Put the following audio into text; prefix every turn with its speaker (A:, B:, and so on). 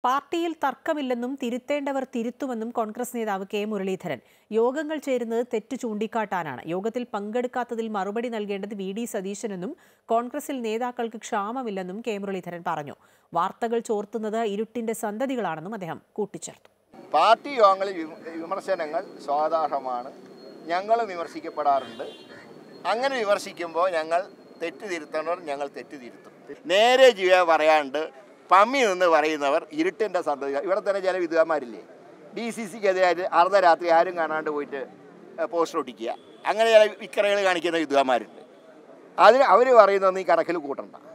A: പാർട്ടിയിൽ തർക്കമില്ലെന്നും തിരുത്തേണ്ടവർ തിരുത്തുമെന്നും കോൺഗ്രസ് നേതാവ് കെ മുരളീധരൻ യോഗങ്ങൾ ചേരുന്നത് തെറ്റ് ചൂണ്ടിക്കാട്ടാനാണ് യോഗത്തിൽ പങ്കെടുക്കാത്തതിൽ മറുപടി നൽകേണ്ടത് വി ഡി സതീശനെന്നും കോൺഗ്രസിൽ നേതാക്കൾക്ക് ക്ഷാമമില്ലെന്നും കെ മുരളീധരൻ പറഞ്ഞു വാർത്തകൾ ചോർത്തുന്നത് ഇരുട്ടിന്റെ സന്തതികളാണെന്നും അദ്ദേഹം കൂട്ടിച്ചേർത്തു
B: പാർട്ടി യോഗങ്ങളിൽ വിമ- വിമർശനങ്ങൾ സ്വാധാരണമാണ് ഞങ്ങളും വിമർശിക്കപ്പെടാറുണ്ട് അങ്ങനെ വിമർശിക്കുമ്പോൾ ഞങ്ങൾ തെറ്റ് തിരുത്തേണ്ടവർ ഞങ്ങൾ തെറ്റ് തിരുത്തും നേരെ ജീവ പറയാണ്ട് പമ്മി നിന്ന് പറയുന്നവർ ഇരുട്ടിൻ്റെ സന്തതി ഇവിടെ തന്നെ ചില വിദ്വാന്മാരില്ലേ ഡി സി സിക്കെതിരായിട്ട് അർദ്ധരാത്രി ആരും കാണാണ്ട് പോയിട്ട് പോസ്റ്റർ ഒട്ടിക്കുക അങ്ങനെ ചില വിക്രകൾ കാണിക്കുന്ന വിദ്വാന്മാരുണ്ട് അതിന് അവർ പറയുന്നത് നീ കണക്കിൽ കൂട്ടണ്ട